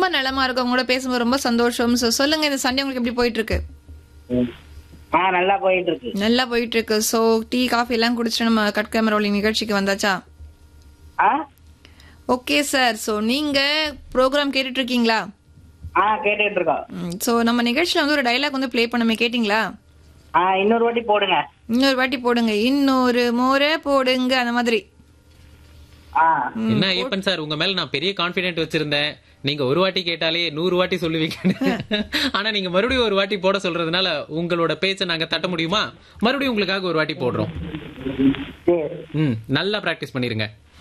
ரொம்ப நலமா இருக்கு உங்களோட பேசும்போது ரொம்ப சந்தோஷம் So, சொல்லுங்க இந்த சண்டே உங்களுக்கு எப்படி போயிட்டு இருக்கு ஆ நல்லா போயிட்டு இருக்கு நல்லா போயிட்டு இருக்கு சோ டீ காஃபி எல்லாம் குடிச்சிட்டு நம்ம கட் கேமரா ஒளி நிகழ்ச்சிக்கு வந்தாச்சா ஆ ஓகே சார் சோ நீங்க ப்ரோக்ராம் கேட்டுட்டு இருக்கீங்களா ஆ கேட்டுட்டு இருக்கோம் சோ நம்ம நிகழ்ச்சியில வந்து ஒரு டைலாக் வந்து ப்ளே பண்ணமே கேட்டிங்களா ஆ இன்னொரு வாட்டி போடுங்க இன்னொரு வாட்டி போடுங்க இன்னொரு முறை போடுங்க அந்த மாதிரி ஆ என்ன ஐயப்பன் சார் உங்க மேல நான் பெரிய கான்பிடென்ட் வச்சிருந்தேன் நீங்க ஒரு வாட்டி கேட்டாலே நூறு வாட்டி சொல்லுவீங்க ஆனா நீங்க மறுபடியும் ஒரு வாட்டி போட சொல்றதுனால உங்களோட பேச்சை நாங்க தட்ட முடியுமா மறுபடியும் உங்களுக்காக ஒரு வாட்டி போடுறோம் சரி ம் நல்லா பிராக்டிஸ் பண்ணிருங்க